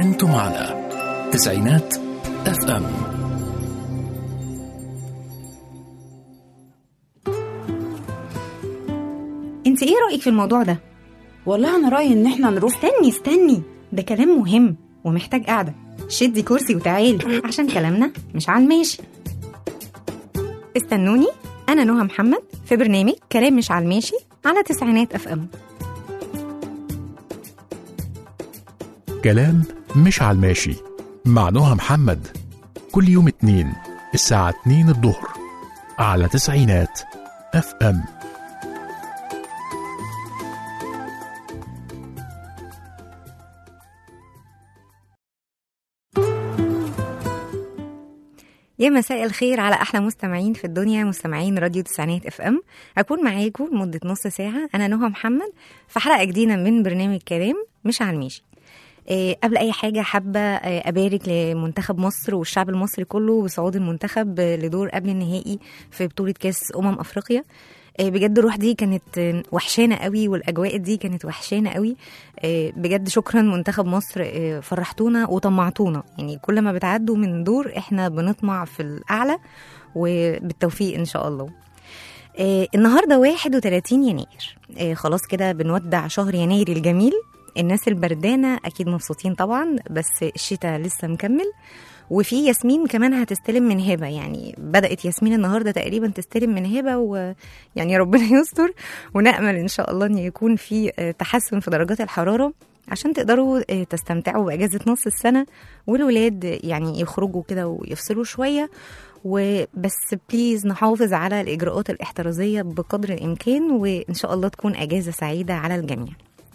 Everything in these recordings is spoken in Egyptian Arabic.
أنتم على تسعينات اف ام انت ايه رايك في الموضوع ده والله انا رايي ان احنا نروح استني استني ده كلام مهم ومحتاج قعده شدي كرسي وتعالي عشان كلامنا مش على الماشي استنوني انا نهى محمد في برنامج كلام مش على الماشي على تسعينات اف ام كلام مش على الماشي مع نهى محمد كل يوم اتنين الساعة اتنين الظهر على تسعينات اف ام يا مساء الخير على احلى مستمعين في الدنيا مستمعين راديو تسعينات اف ام اكون معاكم لمده نص ساعه انا نهى محمد في حلقه جديده من برنامج كلام مش على الماشي إيه قبل اي حاجه حابه آه، ابارك لمنتخب مصر والشعب المصري كله بصعود المنتخب آه، لدور قبل النهائي في بطوله كاس امم افريقيا آه، بجد الروح دي كانت آه، وحشانه قوي والاجواء دي كانت وحشانه قوي آه، بجد شكرا منتخب مصر آه، فرحتونا وطمعتونا يعني كل ما بتعدوا من دور احنا بنطمع في الاعلى وبالتوفيق ان شاء الله آه، النهارده 31 يناير آه، خلاص كده بنودع شهر يناير الجميل الناس البردانه اكيد مبسوطين طبعا بس الشتاء لسه مكمل وفي ياسمين كمان هتستلم من هبه يعني بدات ياسمين النهارده تقريبا تستلم من هبه ويعني ربنا يستر ونامل ان شاء الله ان يكون في آه، تحسن في درجات الحراره عشان تقدروا آه، تستمتعوا باجازه نص السنه والولاد يعني يخرجوا كده ويفصلوا شويه وبس بليز نحافظ على الاجراءات الاحترازيه بقدر الامكان وان شاء الله تكون اجازه سعيده على الجميع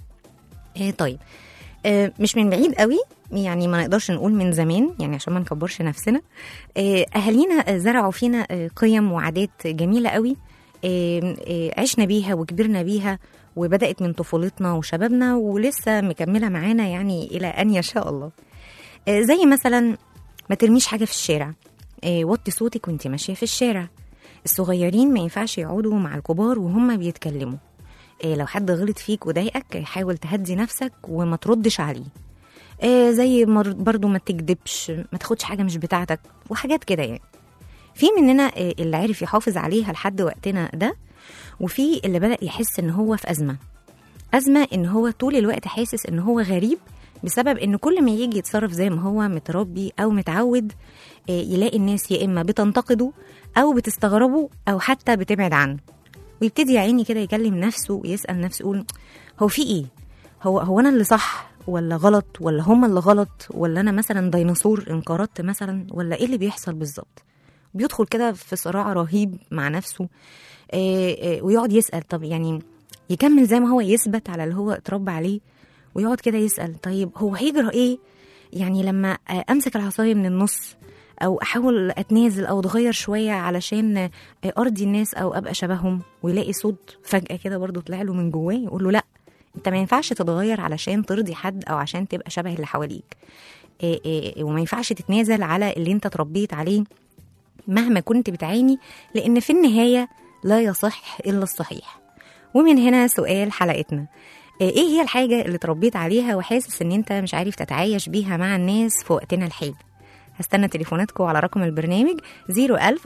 آه طيب آه مش من بعيد قوي يعني ما نقدرش نقول من زمان يعني عشان ما نكبرش نفسنا آه اهالينا آه، زرعوا فينا آه قيم وعادات جميله قوي آه آه عشنا بيها وكبرنا بيها وبدات من طفولتنا وشبابنا ولسه مكمله معانا يعني الى ان يشاء الله آه زي مثلا ما ترميش حاجه في الشارع آه وطي صوتك وانت ماشيه في الشارع الصغيرين ما ينفعش يقعدوا مع الكبار وهم بيتكلموا إيه لو حد غلط فيك وضايقك حاول تهدي نفسك وما تردش عليه إيه زي مر- برضو ما تكدبش ما تاخدش حاجة مش بتاعتك وحاجات كده يعني في مننا إيه اللي عرف يحافظ عليها لحد وقتنا ده وفي اللي بدأ يحس ان هو في أزمة أزمة ان هو طول الوقت حاسس ان هو غريب بسبب ان كل ما يجي يتصرف زي ما هو متربي او متعود إيه يلاقي الناس يا اما بتنتقده او بتستغربه او حتى بتبعد عنه ويبتدي يا عيني كده يكلم نفسه ويسأل نفسه يقول هو في ايه؟ هو هو انا اللي صح ولا غلط ولا هما اللي غلط ولا انا مثلا ديناصور انقرضت مثلا ولا ايه اللي بيحصل بالظبط؟ بيدخل كده في صراع رهيب مع نفسه آه، آه، ويقعد يسأل طب يعني يكمل زي ما هو يثبت على اللي هو اتربى عليه ويقعد كده يسأل طيب هو هيجرى ايه يعني لما آه، امسك العصاية من النص او احاول اتنازل او اتغير شويه علشان آه، ارضي الناس او ابقى شبههم ويلاقي صوت فجاه كده برضو طلع له من جواه يقول له لا انت ما ينفعش تتغير علشان ترضي حد او عشان تبقى شبه اللي حواليك إيه إيه وما ينفعش تتنازل على اللي انت اتربيت عليه مهما كنت بتعاني لان في النهايه لا يصح الا الصحيح ومن هنا سؤال حلقتنا ايه هي الحاجه اللي اتربيت عليها وحاسس ان انت مش عارف تتعايش بيها مع الناس في وقتنا الحالي هستنى تليفوناتكم على رقم البرنامج 01000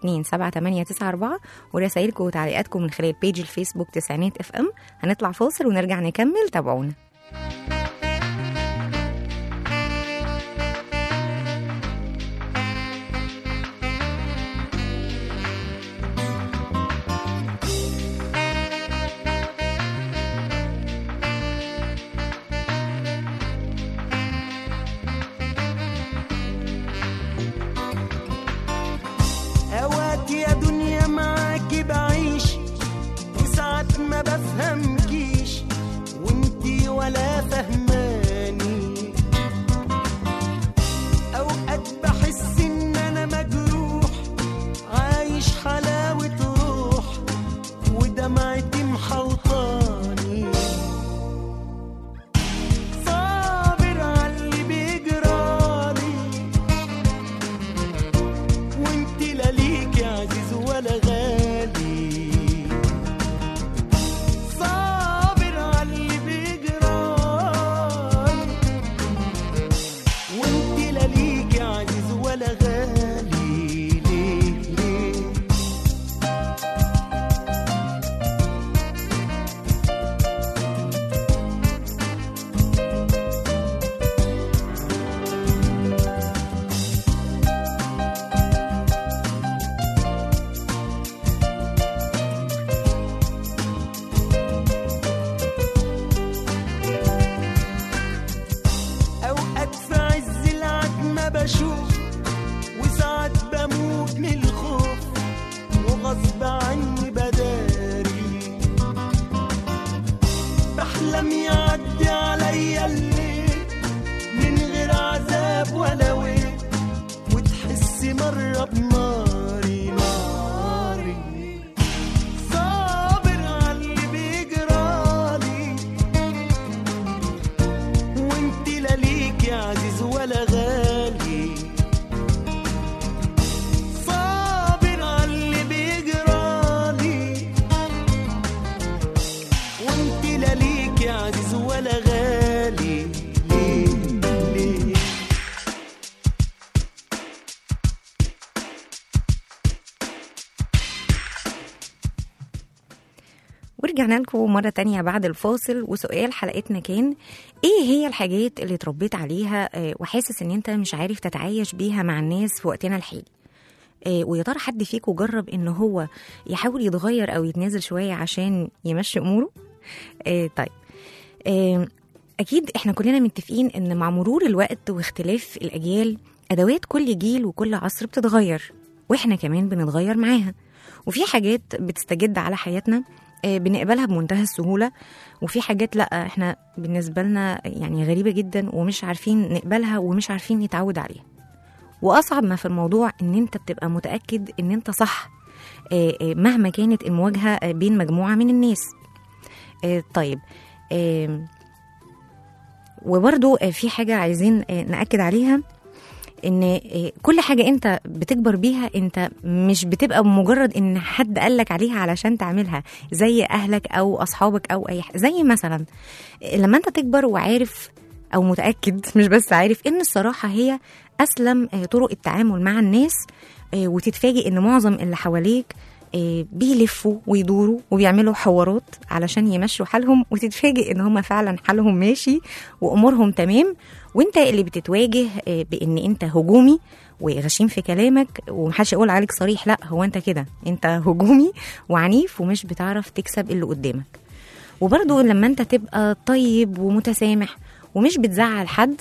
427 ورسائلكم وتعليقاتكم من خلال بيج الفيسبوك تسعينات اف ام هنطلع فاصل ونرجع نكمل تابعونا اوقات يا دنيا معاكي بعيش وساعات ما بفهمكيش وانتي ولا فاهمة ورجعنا لكم مرة تانية بعد الفاصل وسؤال حلقتنا كان ايه هي الحاجات اللي اتربيت عليها آه، وحاسس ان انت مش عارف تتعايش بيها مع الناس في وقتنا الحالي آه، ويا ترى حد فيكم جرب ان هو يحاول يتغير او يتنازل شوية عشان يمشي اموره آه، طيب آه، اكيد احنا كلنا متفقين ان مع مرور الوقت واختلاف الاجيال ادوات كل جيل وكل عصر بتتغير واحنا كمان بنتغير معاها وفي حاجات بتستجد على حياتنا آه، بنقبلها بمنتهى السهولة وفي حاجات لا احنا بالنسبة لنا يعني غريبة جدا ومش عارفين نقبلها ومش عارفين نتعود عليها واصعب ما في الموضوع ان انت بتبقى متاكد ان انت صح آه، آه، مهما كانت المواجهه آه، بين مجموعه من الناس آه، طيب آه، وبرضو آه، في حاجه عايزين آه، ناكد عليها ان آه، كل حاجه انت بتكبر بيها انت مش بتبقى بمجرد ان حد قالك عليها علشان تعملها زي اهلك او اصحابك او اي حاجه زي مثلا آه، لما انت تكبر وعارف او متاكد مش بس عارف ان الصراحه هي اسلم آه، طرق التعامل مع الناس آه، وتتفاجئ ان معظم اللي حواليك آه، بيلفوا ويدوروا وبيعملوا حوارات علشان يمشوا حالهم وتتفاجئ ان هم فعلا حالهم ماشي وامورهم تمام وانت اللي بتتواجه آه، بان انت هجومي وغشيم في كلامك ومحدش يقول عليك صريح لا هو انت كده انت هجومي وعنيف ومش بتعرف تكسب اللي قدامك وبرضه لما انت تبقى طيب ومتسامح ومش بتزعل حد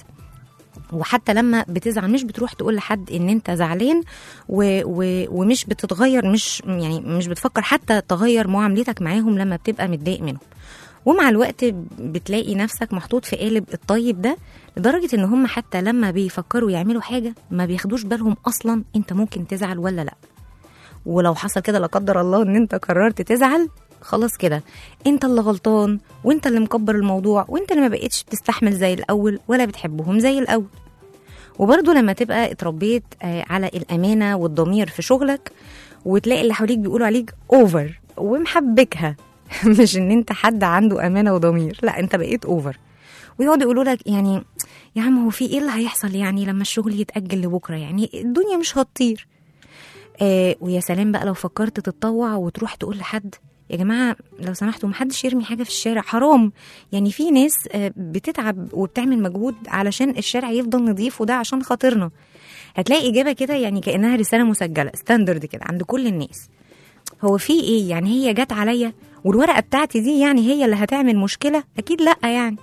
وحتى لما بتزعل مش بتروح تقول لحد ان انت زعلان و و ومش بتتغير مش يعني مش بتفكر حتى تغير معاملتك معاهم لما بتبقى متضايق منهم ومع الوقت بتلاقي نفسك محطوط في قالب الطيب ده لدرجة ان هم حتى لما بيفكروا يعملوا حاجة ما بياخدوش بالهم اصلا انت ممكن تزعل ولا لا ولو حصل كده لا قدر الله ان انت قررت تزعل خلاص كده انت اللي غلطان وانت اللي مكبر الموضوع وانت اللي ما بقتش بتستحمل زي الاول ولا بتحبهم زي الاول وبرضه لما تبقى اتربيت آه، على الامانه والضمير في شغلك وتلاقي اللي حواليك بيقولوا عليك اوفر ومحبكها مش ان انت حد عنده امانه وضمير لا انت بقيت اوفر ويقعدوا يقولوا لك يعني يا عم هو في ايه اللي هيحصل يعني لما الشغل يتاجل لبكره يعني الدنيا مش هتطير آه ويا سلام بقى لو فكرت تتطوع وتروح تقول لحد يا جماعة لو سمحتوا محدش يرمي حاجة في الشارع حرام يعني في ناس آه، بتتعب وبتعمل مجهود علشان الشارع يفضل نظيف وده عشان خاطرنا هتلاقي إجابة كده يعني كأنها رسالة مسجلة ستاندرد كده عند كل الناس هو في إيه يعني هي جت عليا والورقة بتاعتي دي يعني هي اللي هتعمل مشكلة أكيد لأ يعني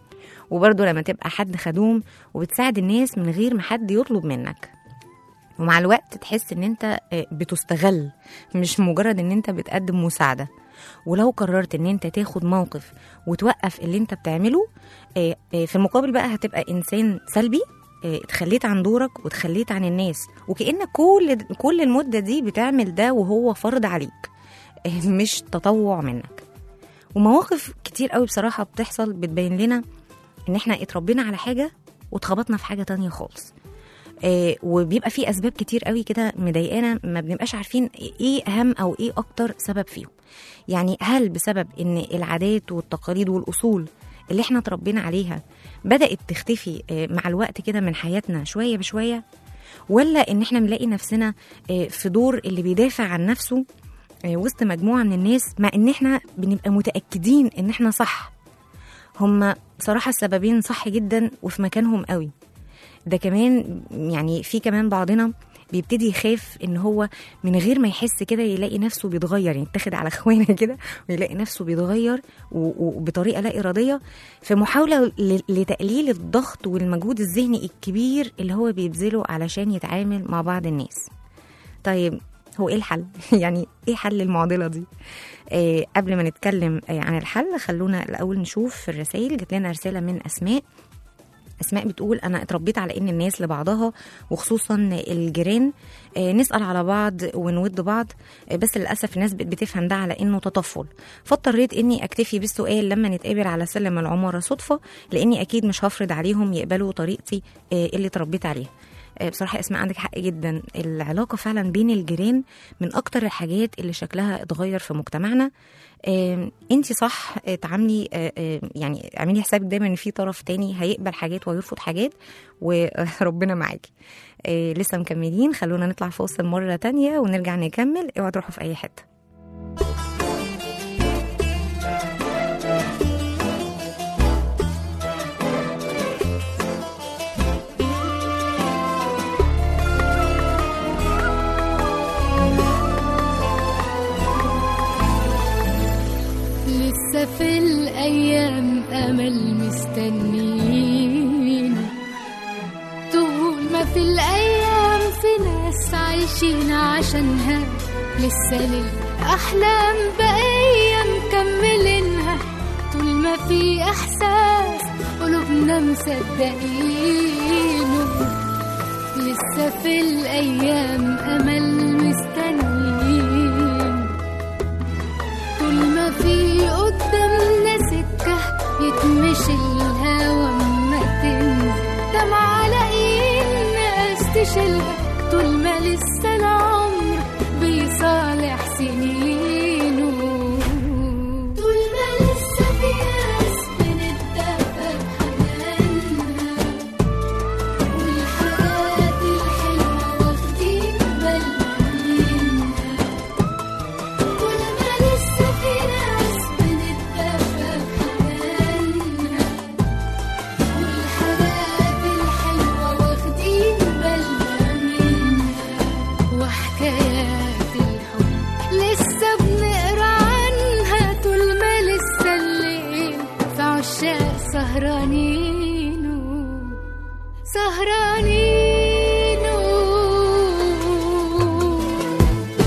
وبرضه لما تبقى حد خدوم وبتساعد الناس من غير ما حد يطلب منك ومع الوقت تحس ان انت آه، بتستغل مش مجرد ان انت بتقدم مساعده ولو قررت ان انت تاخد موقف وتوقف اللي انت بتعمله آه، آه، في المقابل بقى هتبقى انسان سلبي آه، اتخليت عن دورك واتخليت عن الناس وكأنك كل كل المدة دي بتعمل ده وهو فرض عليك آه، مش تطوع منك ومواقف كتير قوي بصراحة بتحصل بتبين لنا ان احنا اتربينا على حاجة واتخبطنا في حاجة تانية خالص آه، وبيبقى في اسباب كتير قوي كده مضايقانا ما بنبقاش عارفين ايه اهم او ايه اكتر سبب فيهم يعني هل بسبب ان العادات والتقاليد والاصول اللي احنا اتربينا عليها بدات تختفي آه، مع الوقت كده من حياتنا شويه بشويه ولا ان احنا بنلاقي نفسنا آه، في دور اللي بيدافع عن نفسه آه، وسط مجموعه من الناس مع ان احنا بنبقى متاكدين ان احنا صح هما صراحه السببين صح جدا وفي مكانهم قوي ده كمان يعني في كمان بعضنا بيبتدي يخاف ان هو من غير ما يحس كده يلاقي نفسه بيتغير يعني يتاخد على اخوانا كده ويلاقي نفسه بيتغير و- وبطريقه لا اراديه في محاوله ل- لتقليل الضغط والمجهود الذهني الكبير اللي هو بيبذله علشان يتعامل مع بعض الناس طيب هو ايه الحل يعني ايه حل المعضله دي آه قبل ما نتكلم آه عن الحل خلونا الاول نشوف في الرسائل جات لنا رساله من اسماء اسماء بتقول انا اتربيت على ان الناس لبعضها وخصوصا الجيران آه، نسال على بعض ونود بعض آه، بس للاسف الناس بقت بتفهم ده على انه تطفل فاضطريت اني اكتفي بالسؤال لما نتقابل على سلم العماره صدفه لاني اكيد مش هفرض عليهم يقبلوا طريقتي آه، اللي اتربيت عليها آه، بصراحة اسماء عندك حق جدا العلاقة فعلا بين الجيران من أكتر الحاجات اللي شكلها اتغير في مجتمعنا انت صح آه، تعاملي آه، آه، يعني اعملي حسابك دايما ان في طرف تاني هيقبل حاجات ويرفض حاجات وربنا معاكي آه، لسه مكملين خلونا نطلع فاصل مرة تانية ونرجع نكمل اوعوا تروحوا في أي حتة عايشين عشانها لسه للأحلام بقية مكملينها طول ما في إحساس قلوبنا مصدقينه لسه في الأيام أمل مستنيين طول ما في قدامنا سكة يتمشي الهوا ما تنزل دمعة لاقيين ناس تشيلها طول ما لسه العمر بيصالح سنينه طول ما لسه في ناس بنتدفى بحنانها والحاجات الحلوة واخدين بالنا منها طول ما لسه في ناس بنتدفى بحنانها والحاجات الحلوة واخدين بالنا منها وحكايات الحب لسه بنقرا عنها طول ما لسه الليل في عشاق سهرانين سهرانين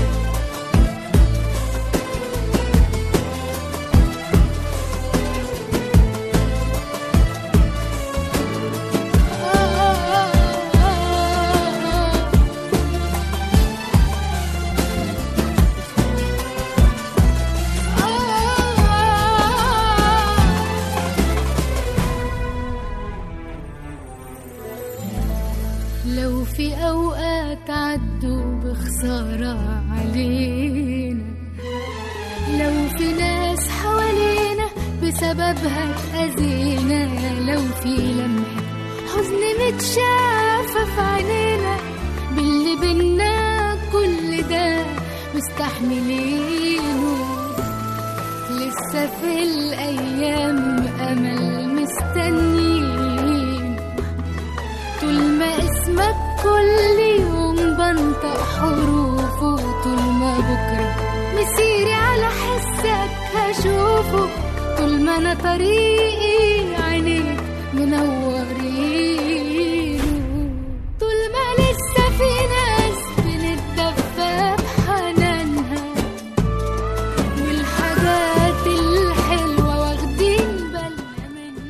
لو في أوقات عدوا بخسارة علينا لو في ناس حوالينا بسببها اتأذينا لو في لمحة حزن متشافة في عينينا باللي بينا كل ده مستحملينه لسه في الأيام أمل مستنيين طول ما اسمك كل يوم بنطق حروفه طول ما بكرة مسيري على حسك هشوفه طول ما أنا طريقي عينيك منورين طول ما لسه في ناس بنتدفى بحنانها والحاجات الحلوة واخدين بالنا منها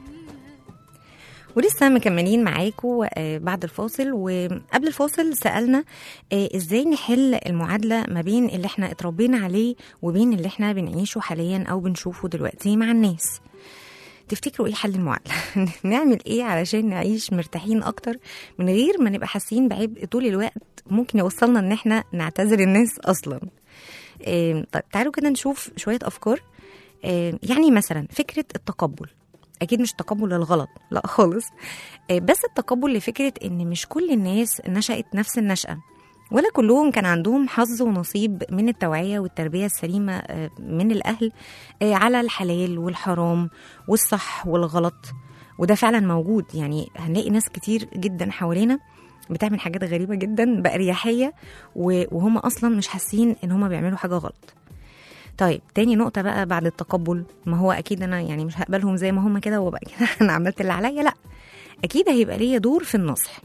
ولسه مكملين معاكم آه، بعد الفاصل وقبل الفاصل سألنا آه، ازاي نحل المعادلة ما بين اللي احنا اتربينا عليه وبين اللي احنا بنعيشه حاليا او بنشوفه دلوقتي مع الناس تفتكروا ايه حل المعادلة؟ نعمل ايه علشان نعيش مرتاحين اكتر من غير ما نبقى حاسين بعبء طول الوقت ممكن يوصلنا ان احنا نعتذر الناس اصلا آه، طيب تعالوا كده نشوف شوية افكار آه، يعني مثلا فكرة التقبل اكيد مش تقبل للغلط لا خالص آه، بس التقبل لفكره ان مش كل الناس نشأت نفس النشأة ولا كلهم كان عندهم حظ ونصيب من التوعية والتربية السليمة آه، من الأهل آه، على الحلال والحرام والصح والغلط وده فعلا موجود يعني هنلاقي ناس كتير جدا حوالينا بتعمل حاجات غريبة جدا بأريحية و- وهم أصلا مش حاسين إن هم بيعملوا حاجة غلط طيب تاني نقطة بقى بعد التقبل ما هو أكيد أنا يعني مش هقبلهم زي ما هم كده وبقى كده أنا عملت اللي عليا لأ أكيد هيبقى ليا دور في النصح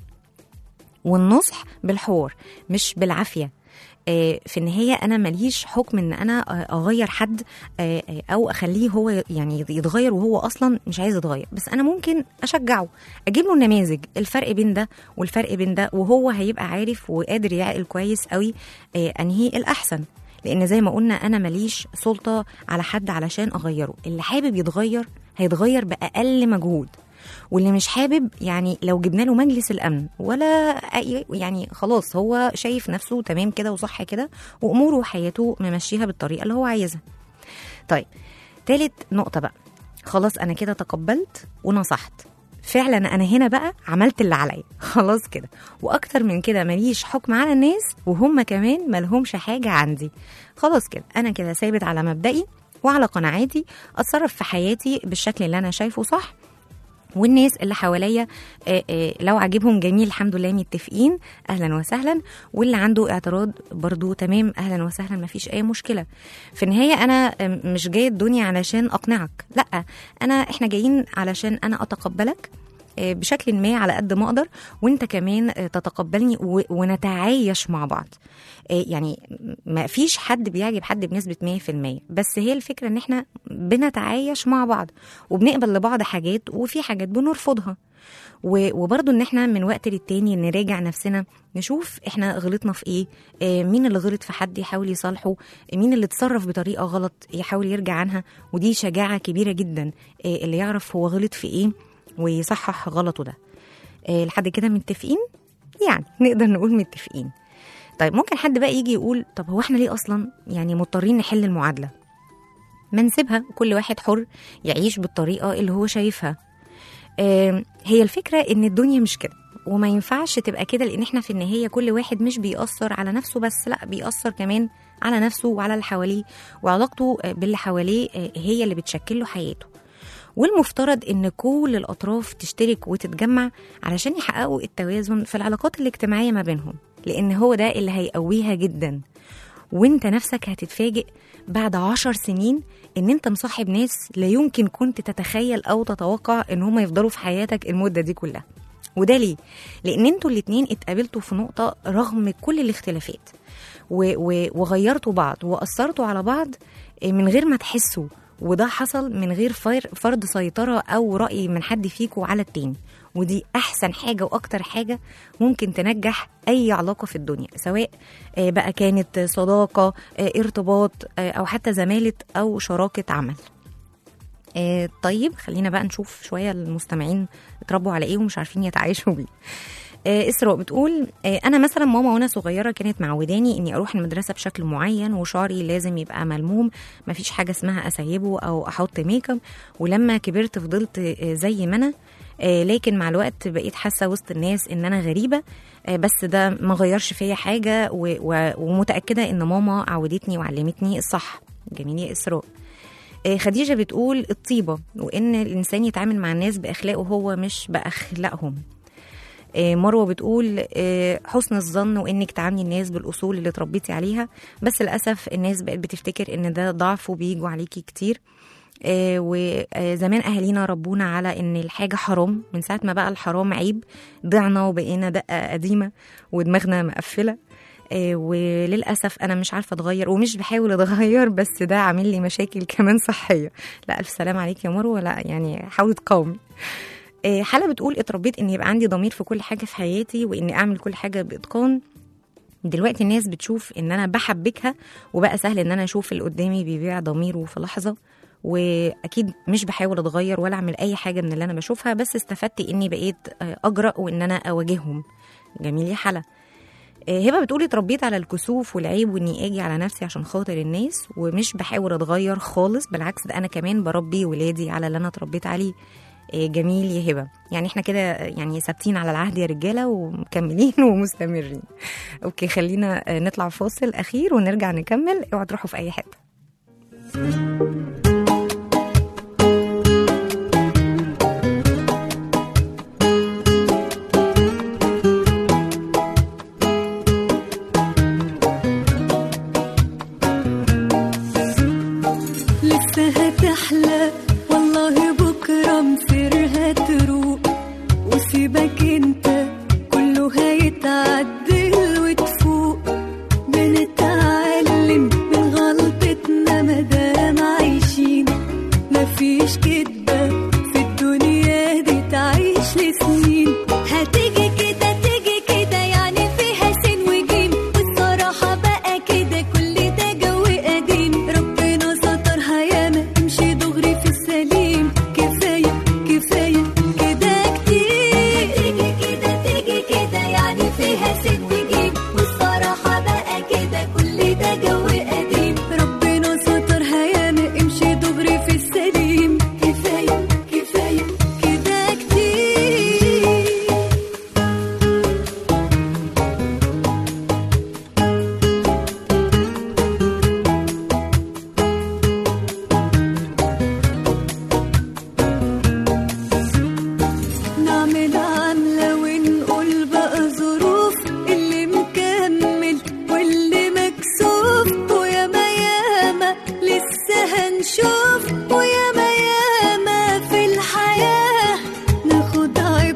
والنصح بالحوار مش بالعافية آه، في النهاية أنا ماليش حكم إن أنا آه، أغير حد آه، آه، أو أخليه هو يعني يتغير وهو أصلا مش عايز يتغير بس أنا ممكن أشجعه أجيب له نماذج الفرق بين ده والفرق بين ده وهو هيبقى عارف وقادر يعقل كويس قوي آه، أنهي الأحسن لان زي ما قلنا انا ماليش سلطه على حد علشان اغيره اللي حابب يتغير هيتغير باقل مجهود واللي مش حابب يعني لو جبنا له مجلس الامن ولا أي يعني خلاص هو شايف نفسه تمام كده وصح كده واموره وحياته ممشيها بالطريقه اللي هو عايزها طيب تالت نقطه بقى خلاص انا كده تقبلت ونصحت فعلا انا هنا بقى عملت اللي عليا خلاص كده واكتر من كده ماليش حكم على الناس وهم كمان ملهمش حاجه عندي خلاص كده انا كده ثابت على مبدئي وعلى قناعاتي اتصرف في حياتي بالشكل اللي انا شايفه صح والناس اللي حواليا آه، آه، لو عاجبهم جميل الحمد لله متفقين اهلا وسهلا واللي عنده اعتراض برضو تمام اهلا وسهلا ما فيش اي مشكله في النهايه انا آه، مش جايه الدنيا علشان اقنعك لا انا احنا جايين علشان انا اتقبلك آه، بشكل ما على قد ما اقدر وانت كمان آه، تتقبلني و- ونتعايش مع بعض آه، يعني ما فيش حد بيعجب حد بنسبة 100% بس هي الفكرة ان احنا بنتعايش مع بعض وبنقبل لبعض حاجات وفي حاجات بنرفضها و- وبرضه ان احنا من وقت للتاني نراجع نفسنا نشوف احنا غلطنا في ايه آه، مين اللي غلط في حد يحاول يصالحه مين اللي اتصرف بطريقه غلط يحاول يرجع عنها ودي شجاعه كبيره جدا آه، اللي يعرف هو غلط في ايه ويصحح غلطه ده آه، لحد كده متفقين يعني نقدر نقول متفقين طيب ممكن حد بقى يجي يقول طب هو احنا ليه اصلا يعني مضطرين نحل المعادله ما نسيبها كل واحد حر يعيش بالطريقه اللي هو شايفها آم، هي الفكرة إن الدنيا مش كده وما ينفعش تبقى كده لأن احنا في النهاية كل واحد مش بيأثر على نفسه بس لا بيأثر كمان على نفسه وعلى اللي حواليه وعلاقته آه، باللي حواليه آه، هي اللي بتشكل له حياته والمفترض ان كل الاطراف تشترك وتتجمع علشان يحققوا التوازن في العلاقات الاجتماعيه ما بينهم لان هو ده اللي هيقويها جدا وانت نفسك هتتفاجئ بعد عشر سنين ان انت مصاحب ناس لا يمكن كنت تتخيل او تتوقع ان هم يفضلوا في حياتك المدة دي كلها وده ليه؟ لان انتوا الاتنين اتقابلتوا في نقطة رغم كل الاختلافات و- و- وغيرتوا بعض واثرتوا على بعض من غير ما تحسوا وده حصل من غير فر- فرض سيطرة أو رأي من حد فيكوا على التاني ودي أحسن حاجة وأكتر حاجة ممكن تنجح أي علاقة في الدنيا سواء آه، بقى كانت صداقة آه، ارتباط آه، أو حتى زمالة أو شراكة عمل آه، طيب خلينا بقى نشوف شوية المستمعين اتربوا على ايه ومش عارفين يتعايشوا بيه آه، اسراء بتقول آه، انا مثلا ماما وانا صغيره كانت معوداني اني اروح المدرسه بشكل معين وشعري لازم يبقى ملموم مفيش حاجه اسمها اسيبه او احط ميك اب ولما كبرت فضلت آه، زي ما انا آه، لكن مع الوقت بقيت حاسه وسط الناس ان انا غريبه آه، بس ده ما غيرش فيا حاجه و- و- ومتاكده ان ماما عودتني وعلمتني الصح جميل يا اسراء آه، خديجه بتقول الطيبه وان الانسان يتعامل مع الناس باخلاقه هو مش باخلاقهم آه، مروه بتقول آه، حسن الظن وانك تعاملي الناس بالاصول اللي اتربيتي عليها بس للاسف الناس بقت بتفتكر ان ده ضعف وبيجوا عليكي كتير آه، وزمان اهالينا ربونا على ان الحاجه حرام من ساعه ما بقى الحرام عيب ضعنا وبقينا دقه قديمه ودماغنا مقفله آه، وللاسف انا مش عارفه اتغير ومش بحاول اتغير بس ده عامل لي مشاكل كمان صحيه لا الف سلام عليك يا مروه لا يعني حاولي تقاومي آه، حلا بتقول اتربيت ان يبقى عندي ضمير في كل حاجه في حياتي واني اعمل كل حاجه باتقان دلوقتي الناس بتشوف ان انا بحبكها وبقى سهل ان انا اشوف اللي قدامي بيبيع ضميره في لحظه واكيد مش بحاول اتغير ولا اعمل اي حاجه من اللي انا بشوفها بس استفدت اني بقيت آه، اجرأ وان انا اواجههم جميل يا حلا آه، هبه بتقولي اتربيت على الكسوف والعيب واني اجي على نفسي عشان خاطر الناس ومش بحاول اتغير خالص بالعكس ده انا كمان بربي ولادي على اللي انا اتربيت عليه آه، جميل يا هبه يعني احنا كده آه، يعني ثابتين على العهد يا رجاله ومكملين ومستمرين اوكي خلينا آه، نطلع فاصل اخير ونرجع نكمل اوعوا تروحوا في اي حته لسه هتحلى والله بكرة مصيرها تروق وسيبك انت كله هيتعدل وتفوق بنتعلم من غلطتنا مدام عايشين مفيش كدبة في الدنيا دي تعيش لسنين هتيجي كده تيجي كده يعني فيها سين وجيم والصراحة بقى كده كل ده جو قديم ربنا سترها ياما امشي دغري في السليم كفاية كفاية كده كتير هتيجي كده تيجي كده يعني فيها سين وجيم والصراحة بقى كده كل ده جو قديم ربنا سترها ياما امشي دغري في السليم كفاية كفاية كده كتير نعمل عاملة ونقول بقى ظروف اللي مكمل واللي مكسوف وياما ياما لسه هنشوف وياما ياما في الحياة ناخد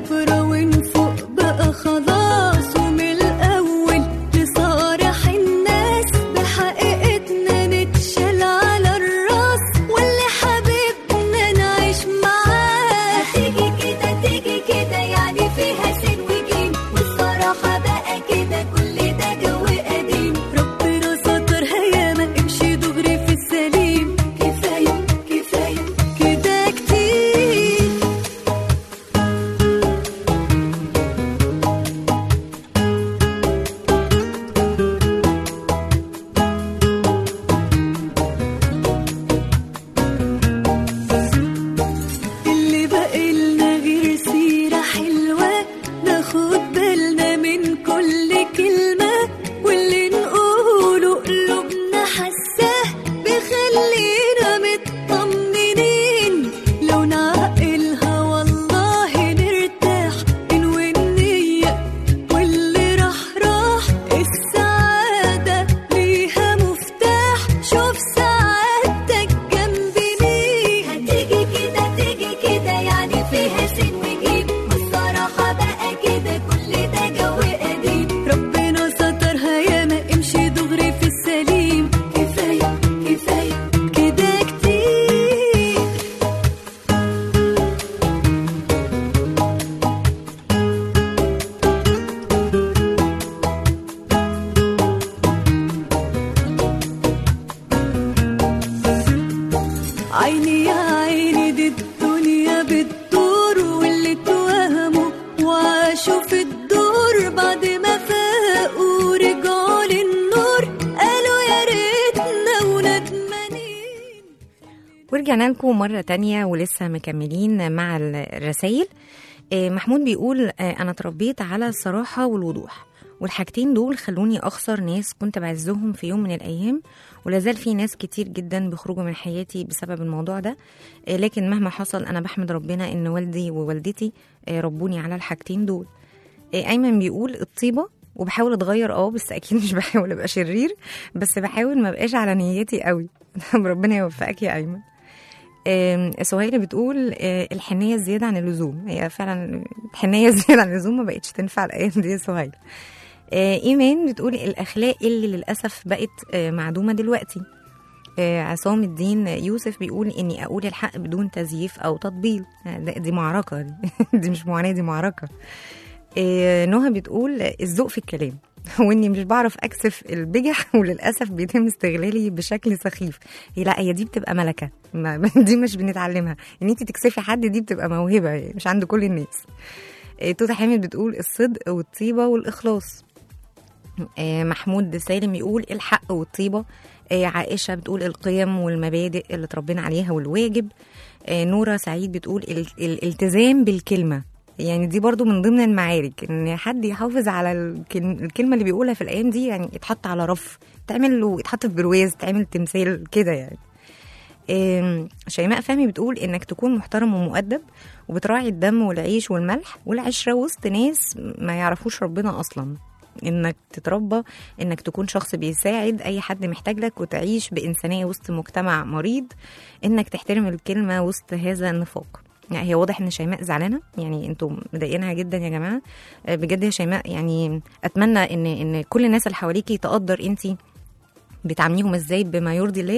ورجعنا لكم مرة تانية ولسه مكملين مع الرسائل آه، محمود بيقول آه، أنا اتربيت على الصراحة والوضوح والحاجتين دول خلوني أخسر ناس كنت بعزهم في يوم من الأيام ولازال في ناس كتير جدا بيخرجوا من حياتي بسبب الموضوع ده آه، لكن مهما حصل أنا بحمد ربنا إن والدي ووالدتي آه، ربوني على الحاجتين دول آه، أيمن بيقول الطيبة وبحاول اتغير اه بس اكيد مش بحاول ابقى شرير بس بحاول ما بقاش على نيتي قوي ربنا يوفقك يا ايمن آم، سهيلة بتقول آه، الحنية الزيادة عن اللزوم هي فعلا الحنية الزيادة عن اللزوم ما بقتش تنفع الأيام دي يا سهيلة آه، إيمان بتقول الأخلاق اللي للأسف بقت آه، معدومة دلوقتي آه، عصام الدين يوسف بيقول إني أقول الحق بدون تزييف أو تطبيل آه، ده- دي معركة دي, دي مش معاناة دي معركة آه، نهى بتقول الذوق في الكلام واني مش بعرف اكسف البجح وللاسف بيتم استغلالي بشكل سخيف هي لا هي دي بتبقى ملكه ما دي مش بنتعلمها ان انت تكسفي حد دي بتبقى موهبه يعني مش عند كل الناس آه، توته حامد بتقول الصدق والطيبه والاخلاص آه، محمود سالم يقول الحق والطيبه آه، عائشه بتقول القيم والمبادئ اللي اتربينا عليها والواجب آه، نورة سعيد بتقول ال- الالتزام بالكلمة يعني دي برضو من ضمن المعارك ان حد يحافظ على الكلم- الكلمة اللي بيقولها في الايام دي يعني يتحط على رف تعمل له يتحط في برواز تعمل تمثال كده يعني آم، شيماء فهمي بتقول انك تكون محترم ومؤدب وبتراعي الدم والعيش والملح والعشرة وسط ناس ما يعرفوش ربنا اصلا انك تتربى انك تكون شخص بيساعد اي حد محتاج لك وتعيش بانسانيه وسط مجتمع مريض انك تحترم الكلمه وسط هذا النفاق يعني هي واضح ان شيماء زعلانه يعني انتوا مضايقينها جدا يا جماعه آه، بجد يا شيماء يعني اتمنى ان ان كل الناس اللي حواليكي تقدر انتي بتعامليهم ازاي بما يرضي الله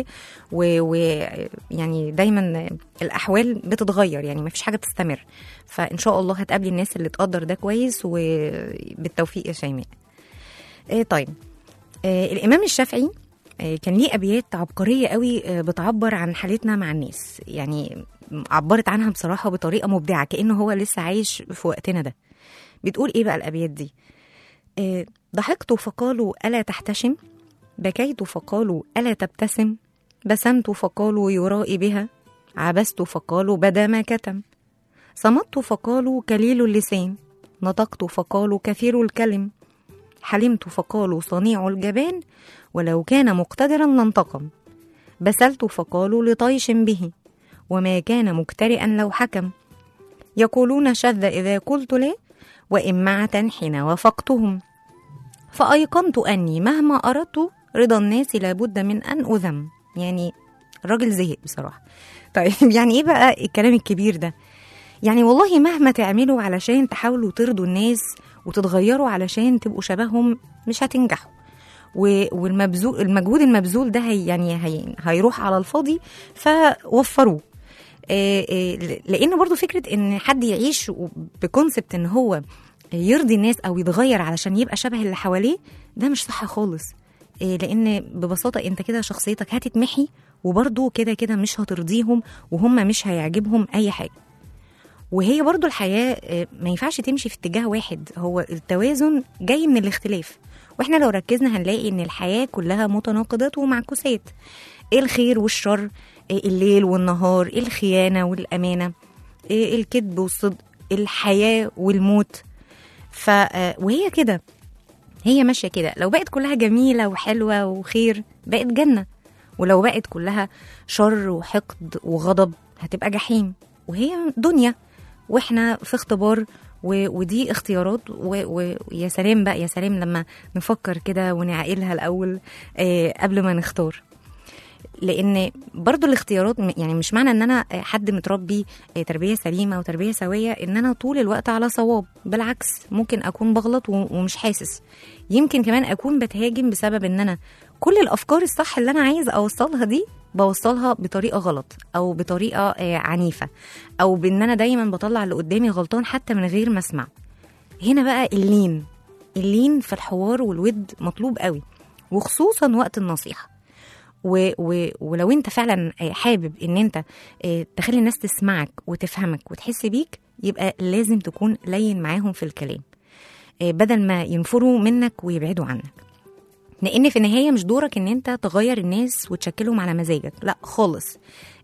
ويعني دايما الاحوال بتتغير يعني ما فيش حاجه بتستمر فان شاء الله هتقابلي الناس اللي تقدر ده كويس وبالتوفيق يا شيماء آه، طيب آه، الامام الشافعي آه، كان ليه ابيات عبقريه قوي آه، بتعبر عن حالتنا مع الناس يعني عبرت عنها بصراحه بطريقه مبدعه كانه هو لسه عايش في وقتنا ده بتقول ايه بقى الابيات دي آه، ضحكت فقالوا الا تحتشم بكيت فقالوا الا تبتسم بسمت فقالوا يرائي بها عبست فقالوا بدا ما كتم صمت فقالوا كليل اللسان نطقت فقالوا كثير الكلم حلمت فقالوا صنيع الجبان ولو كان مقتدرا لانتقم بسلت فقالوا لطيش به وما كان مكترئا لو حكم يقولون شذ إذا قلت لا وإمعة حين وافقتهم فأيقنت أني مهما أردت رضا الناس لابد من أن أذم يعني الراجل زهق بصراحة طيب يعني إيه بقى الكلام الكبير ده يعني والله مهما تعملوا علشان تحاولوا ترضوا الناس وتتغيروا علشان تبقوا شبههم مش هتنجحوا و- والمبذول المجهود المبذول ده هي يعني هي هيروح على الفاضي فوفروه آه، آه، لان برضو فكره ان حد يعيش بكونسبت ان هو يرضي الناس او يتغير علشان يبقى شبه اللي حواليه ده مش صح خالص آه، لان ببساطه انت كده شخصيتك هتتمحي وبرضو كده كده مش هترضيهم وهم مش هيعجبهم اي حاجه وهي برضو الحياة آه، ما ينفعش تمشي في اتجاه واحد هو التوازن جاي من الاختلاف واحنا لو ركزنا هنلاقي ان الحياة كلها متناقضات ومعكوسات الخير والشر آه، الليل والنهار الخيانة والأمانة آه، الكذب والصدق الحياة والموت ف آه، وهي كده هي ماشية كده لو بقت كلها جميلة وحلوة وخير بقت جنة ولو بقت كلها شر وحقد وغضب هتبقى جحيم وهي دنيا واحنا في اختبار و... ودي اختيارات و- و- ويا سلام بقى يا سلام لما نفكر كده ونعقلها الاول آه قبل ما نختار لان برضو الاختيارات م- يعني مش معنى ان انا آه، حد متربي آه، تربيه سليمه وتربيه سويه ان انا طول الوقت على صواب بالعكس ممكن اكون بغلط و- ومش حاسس يمكن كمان اكون بتهاجم بسبب ان انا كل الافكار الصح اللي انا عايزه اوصلها دي بوصلها بطريقه غلط او بطريقه آه، عنيفه او بان انا دايما بطلع اللي قدامي غلطان حتى من غير ما اسمع هنا بقى اللين اللين في الحوار والود مطلوب قوي وخصوصا وقت النصيحه و و ولو انت فعلا آه، حابب ان انت آه، تخلي الناس تسمعك وتفهمك وتحس بيك يبقى لازم تكون لين معاهم في الكلام آه، بدل ما ينفروا منك ويبعدوا عنك لان في النهايه مش دورك ان انت تغير الناس وتشكلهم على مزاجك لا خالص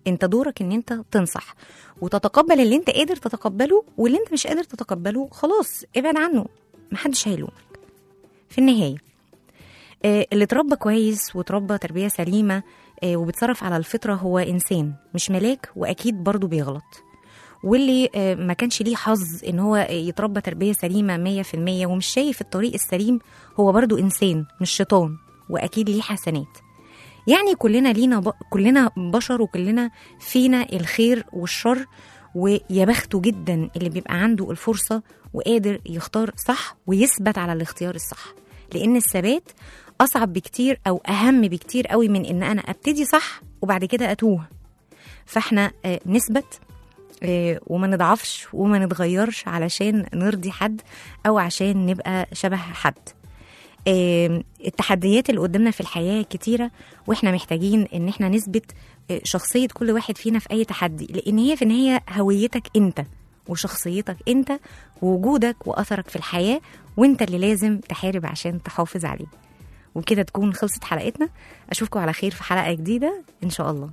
انت دورك ان انت تنصح وتتقبل اللي انت قادر تتقبله واللي انت مش قادر تتقبله خلاص ابعد عنه محدش هيلومك في النهايه آه، اللي اتربى كويس وتربى تربيه سليمه آه، وبيتصرف على الفطره هو انسان مش ملاك واكيد برضه بيغلط واللي آه، ما كانش ليه حظ ان هو يتربى تربيه سليمه 100% ومش شايف الطريق السليم هو برضه انسان مش شيطان واكيد ليه حسنات يعني كلنا لينا ب... كلنا بشر وكلنا فينا الخير والشر ويا بخته جدا اللي بيبقى عنده الفرصه وقادر يختار صح ويثبت على الاختيار الصح لان الثبات اصعب بكتير او اهم بكتير قوي من ان انا ابتدي صح وبعد كده اتوه فاحنا آه، نثبت آه، وما نضعفش وما نتغيرش علشان نرضي حد او عشان نبقى شبه حد آه، التحديات اللي قدامنا في الحياة كتيرة واحنا محتاجين ان احنا نثبت آه، شخصية كل واحد فينا في اي تحدي لان هي في النهاية هويتك انت وشخصيتك انت ووجودك واثرك في الحياة وانت اللي لازم تحارب عشان تحافظ عليه وبكده تكون خلصت حلقتنا اشوفكم على خير في حلقة جديدة ان شاء الله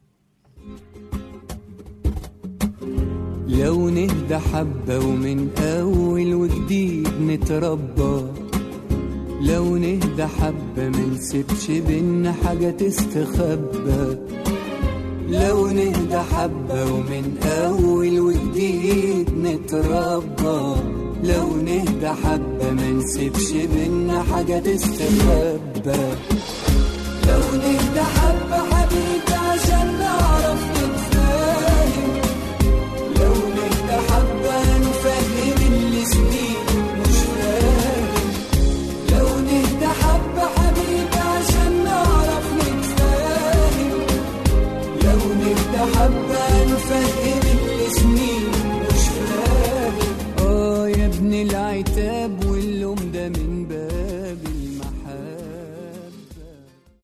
لو نهدى حبة ومن أول وجديد نتربى لو نهدى حبة منسيبش بينا حاجة تستخبى لو نهدى حبة ومن أول وجديد نتربى لو نهدى حبة منسيبش بينا حاجة تستخبى لو نهدى حبة حبيبي عشان نعرف نتفاهم لو نهدى حبة نفهم اللي سنين مش فاهم لو نهدى حبة حبيبي عشان نعرف نتفاهم لو نهدى حبة نفهم اللي سنين مش فاهم اه يا ابن العتاب